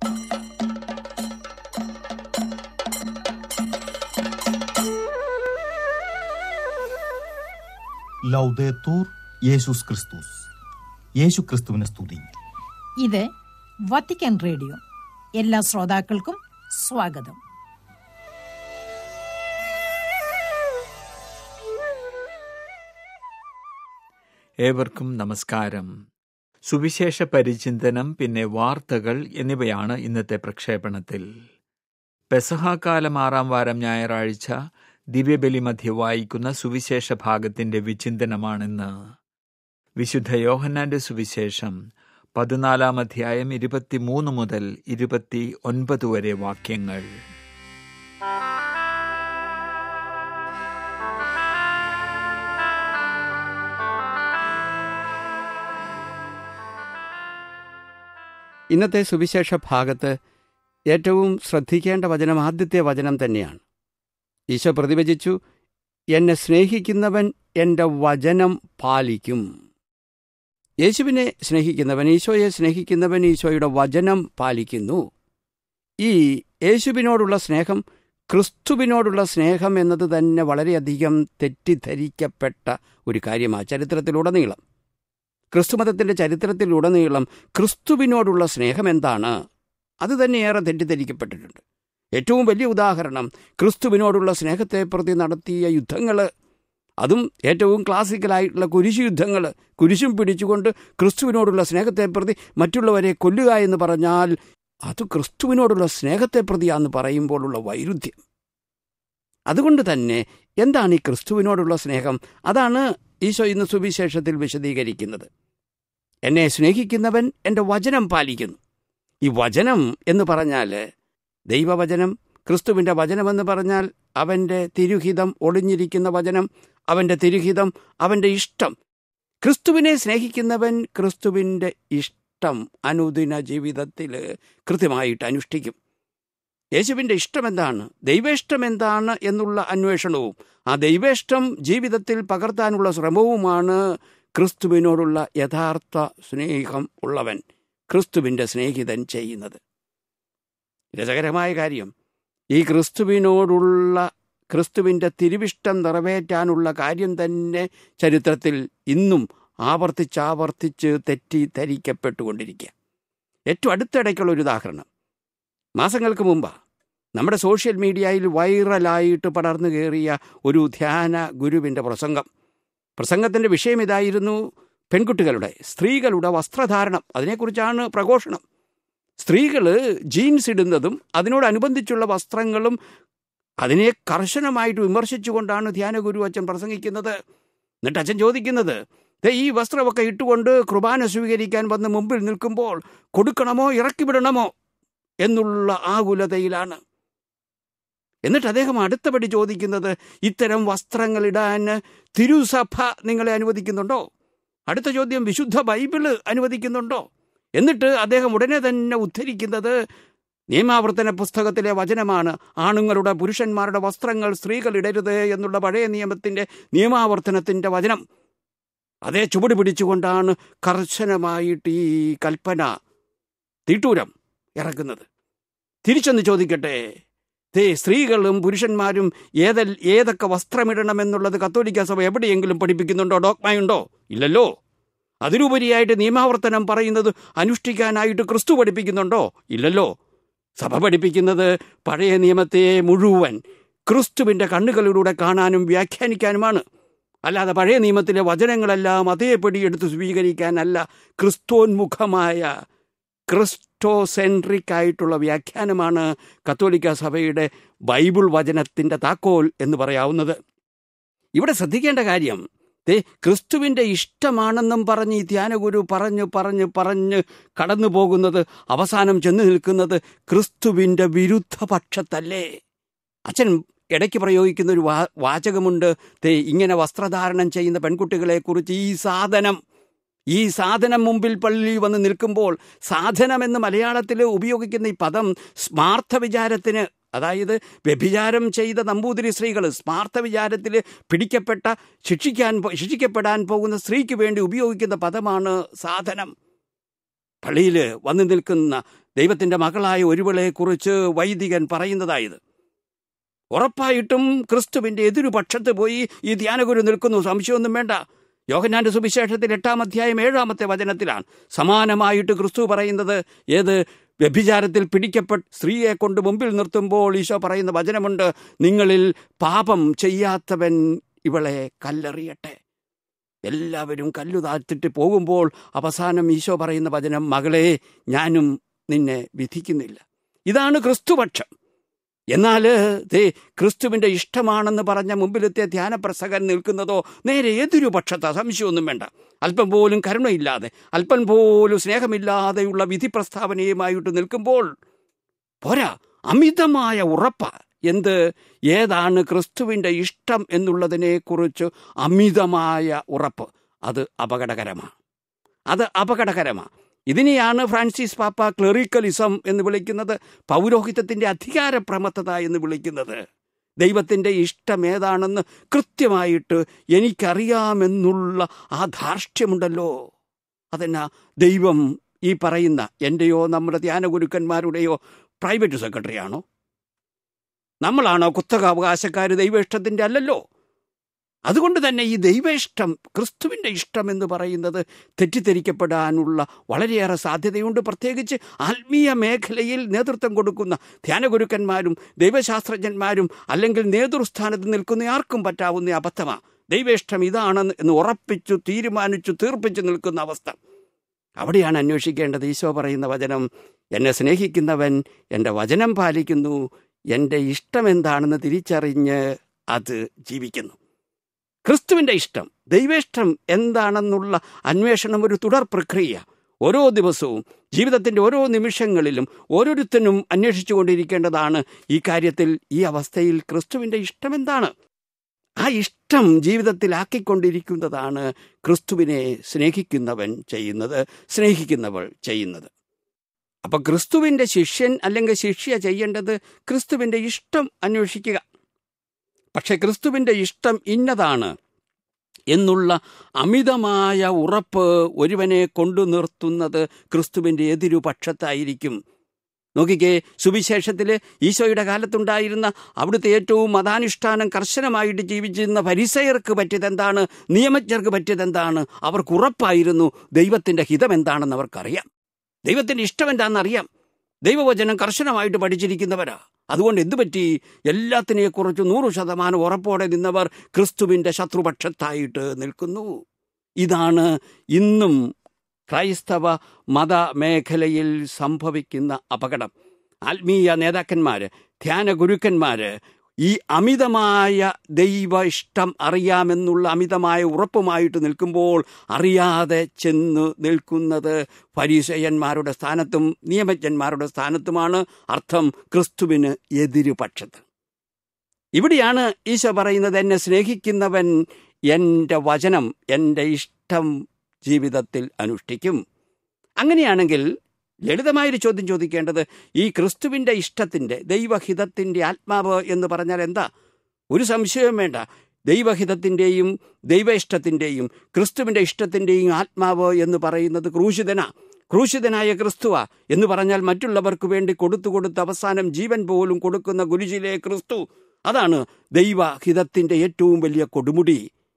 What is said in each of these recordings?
ലൗദേത്തൂർ യേശുസ് ക്രിസ്തുസ് യേശു ക്രിസ്തുവിനെ സ്തുതി ഇത് വത്തിക്കാൻ റേഡിയോ എല്ലാ ശ്രോതാക്കൾക്കും സ്വാഗതം ഏവർക്കും നമസ്കാരം സുവിശേഷ പരിചിന്തനം പിന്നെ വാർത്തകൾ എന്നിവയാണ് ഇന്നത്തെ പ്രക്ഷേപണത്തിൽ പെസഹാകാലം ആറാം വാരം ഞായറാഴ്ച ദിവ്യബലി മധ്യ വായിക്കുന്ന സുവിശേഷ ഭാഗത്തിന്റെ വിചിന്തനമാണിന്ന് വിശുദ്ധ യോഹന്നാന്റെ സുവിശേഷം പതിനാലാം അധ്യായം ഇരുപത്തിമൂന്ന് മുതൽ ഇരുപത്തി ഒൻപത് വരെ വാക്യങ്ങൾ ഇന്നത്തെ സുവിശേഷ ഭാഗത്ത് ഏറ്റവും ശ്രദ്ധിക്കേണ്ട വചനം ആദ്യത്തെ വചനം തന്നെയാണ് ഈശോ പ്രതിവചിച്ചു എന്നെ സ്നേഹിക്കുന്നവൻ എൻ്റെ വചനം പാലിക്കും യേശുവിനെ സ്നേഹിക്കുന്നവൻ ഈശോയെ സ്നേഹിക്കുന്നവൻ ഈശോയുടെ വചനം പാലിക്കുന്നു ഈ യേശുവിനോടുള്ള സ്നേഹം ക്രിസ്തുവിനോടുള്ള സ്നേഹം എന്നത് തന്നെ വളരെയധികം തെറ്റിദ്ധരിക്കപ്പെട്ട ഒരു കാര്യമാണ് ചരിത്രത്തിലുടനീളം ക്രിസ്തുമതത്തിൻ്റെ ചരിത്രത്തിലുടനീളം ക്രിസ്തുവിനോടുള്ള സ്നേഹം എന്താണ് അത് തന്നെയേറെ തെറ്റിദ്ധരിക്കപ്പെട്ടിട്ടുണ്ട് ഏറ്റവും വലിയ ഉദാഹരണം ക്രിസ്തുവിനോടുള്ള സ്നേഹത്തെ പ്രതി നടത്തിയ യുദ്ധങ്ങൾ അതും ഏറ്റവും ക്ലാസിക്കലായിട്ടുള്ള കുരിശു യുദ്ധങ്ങൾ കുരിശും പിടിച്ചുകൊണ്ട് ക്രിസ്തുവിനോടുള്ള സ്നേഹത്തെ പ്രതി മറ്റുള്ളവരെ കൊല്ലുക എന്ന് പറഞ്ഞാൽ അത് ക്രിസ്തുവിനോടുള്ള സ്നേഹത്തെ പ്രതിയാന്ന് പറയുമ്പോഴുള്ള വൈരുദ്ധ്യം അതുകൊണ്ട് തന്നെ എന്താണ് ഈ ക്രിസ്തുവിനോടുള്ള സ്നേഹം അതാണ് ഈശോ ഇന്ന് സുവിശേഷത്തിൽ വിശദീകരിക്കുന്നത് എന്നെ സ്നേഹിക്കുന്നവൻ എൻ്റെ വചനം പാലിക്കുന്നു ഈ വചനം എന്ന് പറഞ്ഞാൽ ദൈവവചനം ക്രിസ്തുവിൻ്റെ വചനമെന്ന് പറഞ്ഞാൽ അവൻ്റെ തിരുഹിതം ഒളിഞ്ഞിരിക്കുന്ന വചനം അവൻ്റെ തിരുഹിതം അവൻ്റെ ഇഷ്ടം ക്രിസ്തുവിനെ സ്നേഹിക്കുന്നവൻ ക്രിസ്തുവിൻ്റെ ഇഷ്ടം അനുദിന ജീവിതത്തിൽ കൃത്യമായിട്ട് അനുഷ്ഠിക്കും യേശുവിൻ്റെ ഇഷ്ടം എന്താണ് ദൈവേഷ്ടം എന്താണ് എന്നുള്ള അന്വേഷണവും ആ ദൈവേഷ്ടം ജീവിതത്തിൽ പകർത്താനുള്ള ശ്രമവുമാണ് ക്രിസ്തുവിനോടുള്ള യഥാർത്ഥ സ്നേഹം ഉള്ളവൻ ക്രിസ്തുവിൻ്റെ സ്നേഹിതൻ ചെയ്യുന്നത് രസകരമായ കാര്യം ഈ ക്രിസ്തുവിനോടുള്ള ക്രിസ്തുവിൻ്റെ തിരുവിഷ്ടം നിറവേറ്റാനുള്ള കാര്യം തന്നെ ചരിത്രത്തിൽ ഇന്നും ആവർത്തിച്ചാവർത്തിച്ച് തെറ്റിദ്ധരിക്കപ്പെട്ടുകൊണ്ടിരിക്കുക ഏറ്റവും അടുത്തിടയ്ക്കുള്ള ഒരു ഉദാഹരണം മാസങ്ങൾക്ക് മുമ്പ് നമ്മുടെ സോഷ്യൽ മീഡിയയിൽ വൈറലായിട്ട് പടർന്നു കയറിയ ഒരു ധ്യാന ഗുരുവിൻ്റെ പ്രസംഗം പ്രസംഗത്തിൻ്റെ വിഷയം ഇതായിരുന്നു പെൺകുട്ടികളുടെ സ്ത്രീകളുടെ വസ്ത്രധാരണം അതിനെക്കുറിച്ചാണ് പ്രഘോഷണം സ്ത്രീകൾ ജീൻസ് ഇടുന്നതും അതിനോടനുബന്ധിച്ചുള്ള വസ്ത്രങ്ങളും അതിനെ കർശനമായിട്ട് വിമർശിച്ചുകൊണ്ടാണ് ധ്യാനഗുരു അച്ഛൻ പ്രസംഗിക്കുന്നത് എന്നിട്ട് അച്ഛൻ ചോദിക്കുന്നത് ദേ ഈ വസ്ത്രമൊക്കെ ഇട്ടുകൊണ്ട് കുർബാന സ്വീകരിക്കാൻ വന്ന് മുമ്പിൽ നിൽക്കുമ്പോൾ കൊടുക്കണമോ ഇറക്കി വിടണമോ എന്നുള്ള ആകുലതയിലാണ് എന്നിട്ട് അദ്ദേഹം അടുത്തപടി ചോദിക്കുന്നത് ഇത്തരം വസ്ത്രങ്ങളിടാൻ തിരുസഭ നിങ്ങളെ അനുവദിക്കുന്നുണ്ടോ അടുത്ത ചോദ്യം വിശുദ്ധ ബൈബിള് അനുവദിക്കുന്നുണ്ടോ എന്നിട്ട് അദ്ദേഹം ഉടനെ തന്നെ ഉദ്ധരിക്കുന്നത് നിയമാവർത്തന പുസ്തകത്തിലെ വചനമാണ് ആണുങ്ങളുടെ പുരുഷന്മാരുടെ വസ്ത്രങ്ങൾ സ്ത്രീകൾ ഇടരുത് എന്നുള്ള പഴയ നിയമത്തിന്റെ നിയമാവർത്തനത്തിന്റെ വചനം അതേ ചുവട് പിടിച്ചുകൊണ്ടാണ് കർശനമായിട്ട് ഈ കൽപ്പന തീട്ടൂരം ഇറക്കുന്നത് തിരിച്ചൊന്ന് ചോദിക്കട്ടെ തേ സ്ത്രീകളും പുരുഷന്മാരും ഏത ഏതൊക്കെ വസ്ത്രമിടണമെന്നുള്ളത് കത്തോലിക്ക സഭ എവിടെയെങ്കിലും പഠിപ്പിക്കുന്നുണ്ടോ ഡോക്മയുണ്ടോ ഇല്ലല്ലോ അതിലുപരിയായിട്ട് നിയമാവർത്തനം പറയുന്നത് അനുഷ്ഠിക്കാനായിട്ട് ക്രിസ്തു പഠിപ്പിക്കുന്നുണ്ടോ ഇല്ലല്ലോ സഭ പഠിപ്പിക്കുന്നത് പഴയ നിയമത്തെ മുഴുവൻ ക്രിസ്തുവിൻ്റെ കണ്ണുകളിലൂടെ കാണാനും വ്യാഖ്യാനിക്കാനുമാണ് അല്ലാതെ പഴയ നിയമത്തിലെ വചനങ്ങളെല്ലാം അതേപടി എടുത്ത് സ്വീകരിക്കാനല്ല ക്രിസ്തോന്മുഖമായ ക്രിസ്റ്റോസെൻട്രിക് ആയിട്ടുള്ള വ്യാഖ്യാനമാണ് കത്തോലിക്ക സഭയുടെ ബൈബിൾ വചനത്തിൻ്റെ താക്കോൽ എന്ന് പറയാവുന്നത് ഇവിടെ ശ്രദ്ധിക്കേണ്ട കാര്യം ദേ ക്രിസ്തുവിൻ്റെ ഇഷ്ടമാണെന്നും പറഞ്ഞ് ഈ ധ്യാനഗുരു പറഞ്ഞു പറഞ്ഞ് പറഞ്ഞ് കടന്നു പോകുന്നത് അവസാനം ചെന്ന് നിൽക്കുന്നത് ക്രിസ്തുവിൻ്റെ വിരുദ്ധ പക്ഷത്തല്ലേ അച്ഛൻ ഇടയ്ക്ക് പ്രയോഗിക്കുന്ന ഒരു വാ വാചകമുണ്ട് തേ ഇങ്ങനെ വസ്ത്രധാരണം ചെയ്യുന്ന പെൺകുട്ടികളെക്കുറിച്ച് ഈ സാധനം ഈ സാധനം മുമ്പിൽ പള്ളി വന്ന് നിൽക്കുമ്പോൾ സാധനം എന്ന് മലയാളത്തിൽ ഉപയോഗിക്കുന്ന ഈ പദം സ്മാർത്ഥ വിചാരത്തിന് അതായത് വ്യഭിചാരം ചെയ്ത നമ്പൂതിരി സ്ത്രീകൾ സ്മാർത്ഥ വിചാരത്തിൽ പിടിക്കപ്പെട്ട ശിക്ഷിക്കാൻ പോ- ശിക്ഷിക്കപ്പെടാൻ പോകുന്ന സ്ത്രീക്ക് വേണ്ടി ഉപയോഗിക്കുന്ന പദമാണ് സാധനം പള്ളിയിൽ വന്നു നിൽക്കുന്ന ദൈവത്തിന്റെ മകളായ ഒരുവളെക്കുറിച്ച് വൈദികൻ പറയുന്നതായത് ഉറപ്പായിട്ടും ക്രിസ്തുവിന്റെ എതിരുപക്ഷത്ത് പോയി ഈ ധ്യാനഗുരു നിൽക്കുന്നു സംശയമൊന്നും വേണ്ട യോഹന്നാന്റെ സുവിശേഷത്തിൽ എട്ടാം അധ്യായം ഏഴാമത്തെ വചനത്തിലാണ് സമാനമായിട്ട് ക്രിസ്തു പറയുന്നത് ഏത് വ്യഭിചാരത്തിൽ പിടിക്കപ്പെട്ട് സ്ത്രീയെ കൊണ്ട് മുമ്പിൽ നിർത്തുമ്പോൾ ഈശോ പറയുന്ന വചനമുണ്ട് നിങ്ങളിൽ പാപം ചെയ്യാത്തവൻ ഇവളെ കല്ലെറിയട്ടെ എല്ലാവരും കല്ലു താഴ്ത്തിട്ട് പോകുമ്പോൾ അവസാനം ഈശോ പറയുന്ന വചനം മകളെ ഞാനും നിന്നെ വിധിക്കുന്നില്ല ഇതാണ് ക്രിസ്തുപക്ഷം എന്നാൽ ദേ ക്രിസ്തുവിന്റെ ഇഷ്ടമാണെന്ന് പറഞ്ഞ മുമ്പിലത്തെ ധ്യാനപ്രസകൻ നിൽക്കുന്നതോ നേരെ എതിരു പക്ഷത്താ സംശയമൊന്നും വേണ്ട അല്പം പോലും കരുണയില്ലാതെ അല്പം പോലും സ്നേഹമില്ലാതെയുള്ള വിധി പ്രസ്താവനയുമായിട്ട് നിൽക്കുമ്പോൾ പോരാ അമിതമായ ഉറപ്പ എന്ത് ഏതാണ് ക്രിസ്തുവിന്റെ ഇഷ്ടം എന്നുള്ളതിനെക്കുറിച്ച് അമിതമായ ഉറപ്പ് അത് അപകടകരമാണ് അത് അപകടകരമാണ് ഇതിനെയാണ് ഫ്രാൻസിസ് പാപ്പ ക്ലെറിക്കലിസം എന്ന് വിളിക്കുന്നത് പൗരോഹിത്യത്തിന്റെ അധികാരപ്രമത്തത എന്ന് വിളിക്കുന്നത് ദൈവത്തിന്റെ ഇഷ്ടം ഏതാണെന്ന് കൃത്യമായിട്ട് എനിക്കറിയാമെന്നുള്ള ആ ധാർഷ്ട്യമുണ്ടല്ലോ അതെന്നാ ദൈവം ഈ പറയുന്ന എൻ്റെയോ നമ്മുടെ ധ്യാനഗുരുക്കന്മാരുടെയോ പ്രൈവറ്റ് സെക്രട്ടറിയാണോ നമ്മളാണോ കുത്തക അവകാശക്കാർ ദൈവ ഇഷ്ടത്തിൻ്റെ അല്ലല്ലോ അതുകൊണ്ട് തന്നെ ഈ ദൈവേഷ്ടം ക്രിസ്തുവിൻ്റെ ഇഷ്ടം എന്ന് പറയുന്നത് തെറ്റിദ്ധരിക്കപ്പെടാനുള്ള വളരെയേറെ സാധ്യതയുണ്ട് പ്രത്യേകിച്ച് ആത്മീയ മേഖലയിൽ നേതൃത്വം കൊടുക്കുന്ന ധ്യാനഗുരുക്കന്മാരും ദൈവശാസ്ത്രജ്ഞന്മാരും അല്ലെങ്കിൽ നേതൃസ്ഥാനത്ത് നിൽക്കുന്ന ആർക്കും പറ്റാവുന്ന അബദ്ധമാണ് ദൈവേഷ്ടം ഇതാണെന്ന് എന്ന് ഉറപ്പിച്ചു തീരുമാനിച്ചു തീർപ്പിച്ചു നിൽക്കുന്ന അവസ്ഥ അവിടെയാണ് അന്വേഷിക്കേണ്ടത് ഈശോ പറയുന്ന വചനം എന്നെ സ്നേഹിക്കുന്നവൻ എൻ്റെ വചനം പാലിക്കുന്നു എൻ്റെ ഇഷ്ടം എന്താണെന്ന് തിരിച്ചറിഞ്ഞ് അത് ജീവിക്കുന്നു ക്രിസ്തുവിൻ്റെ ഇഷ്ടം ദൈവേഷ്ടം എന്താണെന്നുള്ള അന്വേഷണം ഒരു തുടർ പ്രക്രിയ ഓരോ ദിവസവും ജീവിതത്തിൻ്റെ ഓരോ നിമിഷങ്ങളിലും ഓരോരുത്തരും അന്വേഷിച്ചു കൊണ്ടിരിക്കേണ്ടതാണ് ഈ കാര്യത്തിൽ ഈ അവസ്ഥയിൽ ക്രിസ്തുവിൻ്റെ ഇഷ്ടം എന്താണ് ആ ഇഷ്ടം ജീവിതത്തിലാക്കിക്കൊണ്ടിരിക്കുന്നതാണ് ക്രിസ്തുവിനെ സ്നേഹിക്കുന്നവൻ ചെയ്യുന്നത് സ്നേഹിക്കുന്നവൾ ചെയ്യുന്നത് അപ്പൊ ക്രിസ്തുവിന്റെ ശിഷ്യൻ അല്ലെങ്കിൽ ശിഷ്യ ചെയ്യേണ്ടത് ക്രിസ്തുവിന്റെ ഇഷ്ടം അന്വേഷിക്കുക പക്ഷെ ക്രിസ്തുവിന്റെ ഇഷ്ടം ഇന്നതാണ് എന്നുള്ള അമിതമായ ഉറപ്പ് ഒരുവനെ കൊണ്ടു നിർത്തുന്നത് ക്രിസ്തുവിന്റെ എതിരുപക്ഷത്തായിരിക്കും നോക്കിക്കേ സുവിശേഷത്തിൽ ഈശോയുടെ കാലത്തുണ്ടായിരുന്ന അവിടുത്തെ ഏറ്റവും മതാനുഷ്ഠാനം കർശനമായിട്ട് ജീവിച്ചിരുന്ന പരിസയർക്ക് പറ്റിയതെന്താണ് നിയമജ്ഞർക്ക് പറ്റിയതെന്താണ് അവർക്ക് ഉറപ്പായിരുന്നു ദൈവത്തിന്റെ ഹിതം എന്താണെന്ന് അവർക്കറിയാം ദൈവത്തിന്റെ ഇഷ്ടം എന്താണെന്നറിയാം ദൈവവചനം കർശനമായിട്ട് പഠിച്ചിരിക്കുന്നവരാ അതുകൊണ്ട് എന്തു പറ്റി എല്ലാത്തിനെക്കുറിച്ച് നൂറ് ശതമാനം ഉറപ്പോടെ നിന്നവർ ക്രിസ്തുവിന്റെ ശത്രുപക്ഷത്തായിട്ട് നിൽക്കുന്നു ഇതാണ് ഇന്നും ക്രൈസ്തവ മതമേഖലയിൽ സംഭവിക്കുന്ന അപകടം ആത്മീയ നേതാക്കന്മാര് ധ്യാന ഗുരുക്കന്മാര് ഈ അമിതമായ ദൈവ ഇഷ്ടം അറിയാമെന്നുള്ള അമിതമായ ഉറപ്പുമായിട്ട് നിൽക്കുമ്പോൾ അറിയാതെ ചെന്ന് നിൽക്കുന്നത് പരീശയന്മാരുടെ സ്ഥാനത്തും നിയമജ്ഞന്മാരുടെ സ്ഥാനത്തുമാണ് അർത്ഥം ക്രിസ്തുവിന് എതിരുപക്ഷത്ത് ഇവിടെയാണ് ഈശോ പറയുന്നത് എന്നെ സ്നേഹിക്കുന്നവൻ എൻ്റെ വചനം എൻ്റെ ഇഷ്ടം ജീവിതത്തിൽ അനുഷ്ഠിക്കും അങ്ങനെയാണെങ്കിൽ ലളിതമായൊരു ചോദ്യം ചോദിക്കേണ്ടത് ഈ ക്രിസ്തുവിൻ്റെ ഇഷ്ടത്തിൻ്റെ ദൈവഹിതത്തിൻ്റെ ആത്മാവ് എന്ന് പറഞ്ഞാൽ എന്താ ഒരു സംശയവും വേണ്ട ദൈവഹിതത്തിൻ്റെയും ദൈവ ഇഷ്ടത്തിൻ്റെയും ക്രിസ്തുവിൻ്റെ ഇഷ്ടത്തിൻ്റെയും ആത്മാവ് എന്ന് പറയുന്നത് ക്രൂശിതനാ ക്രൂശിതനായ ക്രിസ്തുവ എന്ന് പറഞ്ഞാൽ മറ്റുള്ളവർക്ക് വേണ്ടി കൊടുത്തു കൊടുത്ത് അവസാനം ജീവൻ പോലും കൊടുക്കുന്ന ഗുരുജിലെ ക്രിസ്തു അതാണ് ദൈവഹിതത്തിൻ്റെ ഏറ്റവും വലിയ കൊടുമുടി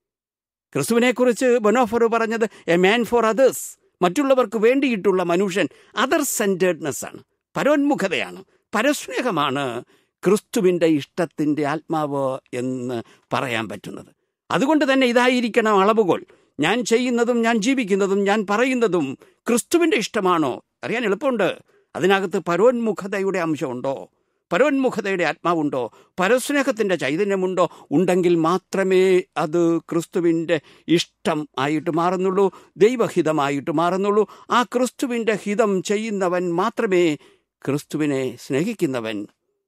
ക്രിസ്തുവിനെക്കുറിച്ച് ബൊനോഫർ പറഞ്ഞത് എ മാൻ ഫോർ അതേഴ്സ് മറ്റുള്ളവർക്ക് വേണ്ടിയിട്ടുള്ള മനുഷ്യൻ അതർ സെൻറ്റേഡ്നെസ് ആണ് പരോന്മുഖതയാണ് പരസ്നേഹമാണ് ക്രിസ്തുവിൻ്റെ ഇഷ്ടത്തിൻ്റെ ആത്മാവ് എന്ന് പറയാൻ പറ്റുന്നത് അതുകൊണ്ട് തന്നെ ഇതായിരിക്കണം അളവുകോൽ ഞാൻ ചെയ്യുന്നതും ഞാൻ ജീവിക്കുന്നതും ഞാൻ പറയുന്നതും ക്രിസ്തുവിൻ്റെ ഇഷ്ടമാണോ അറിയാൻ എളുപ്പമുണ്ട് അതിനകത്ത് പരോന്മുഖതയുടെ അംശമുണ്ടോ പരോന്മുഖതയുടെ ആത്മാവുണ്ടോ പരസ്നേഹത്തിൻ്റെ ചൈതന്യമുണ്ടോ ഉണ്ടെങ്കിൽ മാത്രമേ അത് ക്രിസ്തുവിൻ്റെ ഇഷ്ടം ആയിട്ട് മാറുന്നുള്ളൂ ദൈവഹിതമായിട്ട് മാറുന്നുള്ളൂ ആ ക്രിസ്തുവിൻ്റെ ഹിതം ചെയ്യുന്നവൻ മാത്രമേ ക്രിസ്തുവിനെ സ്നേഹിക്കുന്നവൻ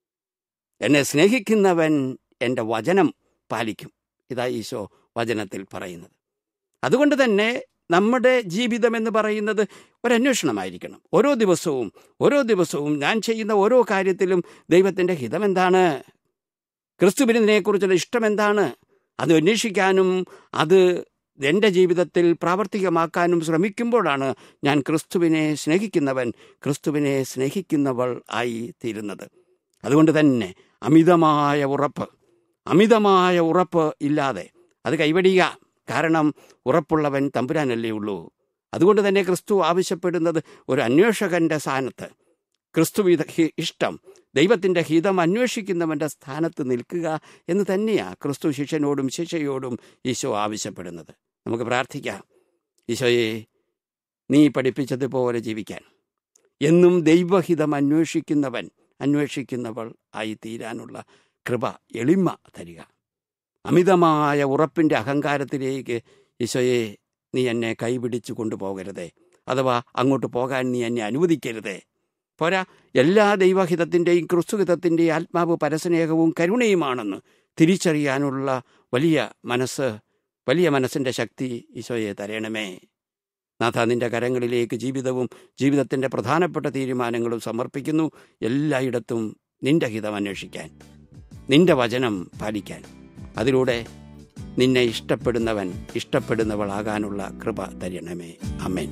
എന്നെ സ്നേഹിക്കുന്നവൻ എൻ്റെ വചനം പാലിക്കും ഇതാ ഈശോ വചനത്തിൽ പറയുന്നത് അതുകൊണ്ട് തന്നെ നമ്മുടെ ജീവിതം എന്ന് പറയുന്നത് ഒരന്വേഷണമായിരിക്കണം ഓരോ ദിവസവും ഓരോ ദിവസവും ഞാൻ ചെയ്യുന്ന ഓരോ കാര്യത്തിലും ദൈവത്തിൻ്റെ ഹിതം എന്താണ് ക്രിസ്തുവിനെക്കുറിച്ചുള്ള ഇഷ്ടം എന്താണ് അത് അന്വേഷിക്കാനും അത് എൻ്റെ ജീവിതത്തിൽ പ്രാവർത്തികമാക്കാനും ശ്രമിക്കുമ്പോഴാണ് ഞാൻ ക്രിസ്തുവിനെ സ്നേഹിക്കുന്നവൻ ക്രിസ്തുവിനെ സ്നേഹിക്കുന്നവൾ ആയി തീരുന്നത് അതുകൊണ്ട് തന്നെ അമിതമായ ഉറപ്പ് അമിതമായ ഉറപ്പ് ഇല്ലാതെ അത് കൈവടിയുക കാരണം ഉറപ്പുള്ളവൻ തമ്പുരാനല്ലേ ഉള്ളൂ അതുകൊണ്ട് തന്നെ ക്രിസ്തു ആവശ്യപ്പെടുന്നത് ഒരു അന്വേഷകന്റെ സ്ഥാനത്ത് ക്രിസ്തു വിധ ഹി- ഇഷ്ടം ദൈവത്തിൻ്റെ ഹിതം അന്വേഷിക്കുന്നവൻ്റെ സ്ഥാനത്ത് നിൽക്കുക എന്ന് തന്നെയാണ് ക്രിസ്തു ശിഷ്യനോടും ശിഷ്യയോടും ഈശോ ആവശ്യപ്പെടുന്നത് നമുക്ക് പ്രാർത്ഥിക്കാം ഈശോയെ നീ പഠിപ്പിച്ചതുപോലെ ജീവിക്കാൻ എന്നും ദൈവഹിതം അന്വേഷിക്കുന്നവൻ അന്വേഷിക്കുന്നവൾ ആയി തീരാനുള്ള കൃപ എളിമ തരിക അമിതമായ ഉറപ്പിൻ്റെ അഹങ്കാരത്തിലേക്ക് ഈശോയെ നീ എന്നെ കൈപിടിച്ചു കൊണ്ടുപോകരുതേ അഥവാ അങ്ങോട്ട് പോകാൻ നീ എന്നെ അനുവദിക്കരുതേ പോരാ എല്ലാ ദൈവഹിതത്തിൻ്റെയും ക്രിസ്തുഹിതത്തിൻ്റെയും ആത്മാവ് പരസ്നേഹവും കരുണയുമാണെന്ന് തിരിച്ചറിയാനുള്ള വലിയ മനസ്സ് വലിയ മനസ്സിൻ്റെ ശക്തി ഈശോയെ തരണമേ നാഥ നിന്റെ കരങ്ങളിലേക്ക് ജീവിതവും ജീവിതത്തിൻ്റെ പ്രധാനപ്പെട്ട തീരുമാനങ്ങളും സമർപ്പിക്കുന്നു എല്ലായിടത്തും നിന്റെ ഹിതം അന്വേഷിക്കാൻ നിന്റെ വചനം പാലിക്കാൻ അതിലൂടെ നിന്നെ ഇഷ്ടപ്പെടുന്നവൻ ഇഷ്ടപ്പെടുന്നവളാകാനുള്ള കൃപ തരണമേ അമ്മേൻ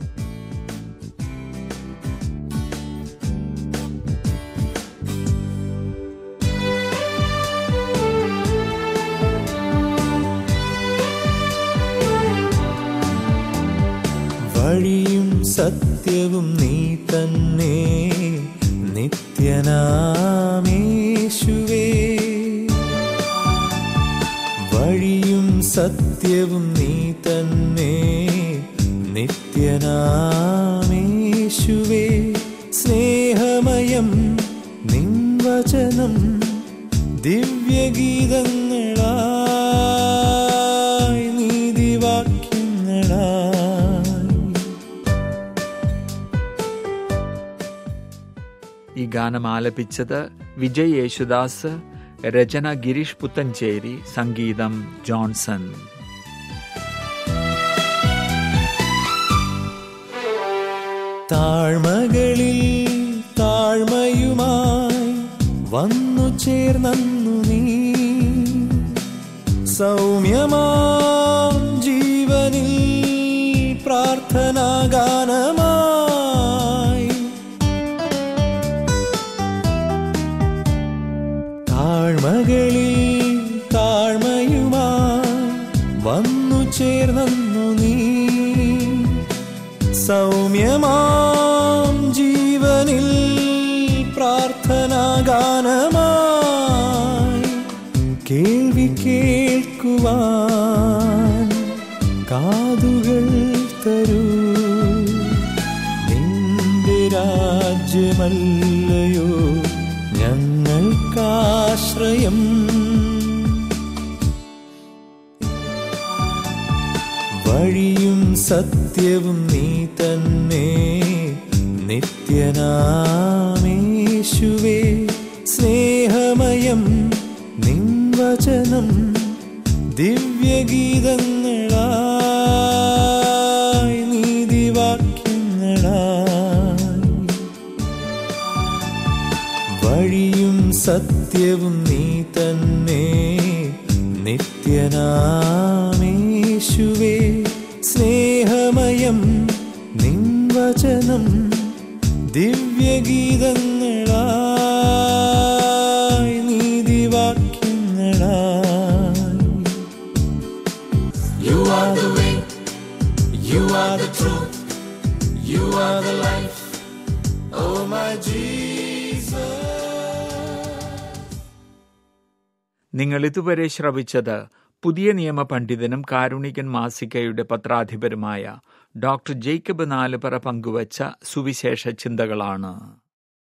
വഴിയും സത്യവും നീ തന്നെ നിത്യനാമേശുവേ വഴിയും സത്യവും നീ തന്നെ നിത്യനാമേശുവേ സ്നേഹമയം നിൻ വചനം ദിവ്യഗീതങ്ങളായി നീതിവാക്യങ്ങളായി ഈ ഗാനം ആലപിച്ചത് വിജയ് യേശുദാസ് രചന ഗിരീഷ് പുത്തഞ്ചേരി സംഗീതം ജോൺസൺ താഴ്മകളിൽ താഴ്മയുമായി വന്നു ചേർന്നു നീ സൗമ്യമാം ജീവനിൽ പ്രാർത്ഥനാഗാനമായി താഴ്മകളിൽ താഴ്മയുമായി വന്നു ചേർന്നു നീ സൗമ്യമാം ജീവനിൽ പ്രാർത്ഥനാഗാനമായി കേൾവി കേൾക്കുവാൻ കാതുകൾ തരൂ നിന്റെ രാജ്യമല്ലയോ ഞങ്ങൾക്കാശ്രയം വഴിയും സത്യവും നീ തന്നെ നിത്യനാമേശുവേ സ്നേഹമയം നിൻ വചനം ദിവ്യഗീതങ്ങളായി നീതിവാക്യങ്ങളായി വഴിയും സത്യവും നീ തന്നെ നിത്യനാമേശുവേ സ്നേഹമയം നിൻ വചനം ദിവ്യഗീതങ്ങളായി നീതിവാക്യങ്ങളായി You are the way, you are the truth, you are the life, oh my Jesus. നിങ്ങൾ ഇതുവരെ ശ്രവിച്ചത് പുതിയ നിയമ പണ്ഡിതനും കാരുണികൻ മാസികയുടെ പത്രാധിപരുമായ ഡോക്ടർ ജേക്കബ് നാലുപറ പങ്കുവച്ച സുവിശേഷ ചിന്തകളാണ്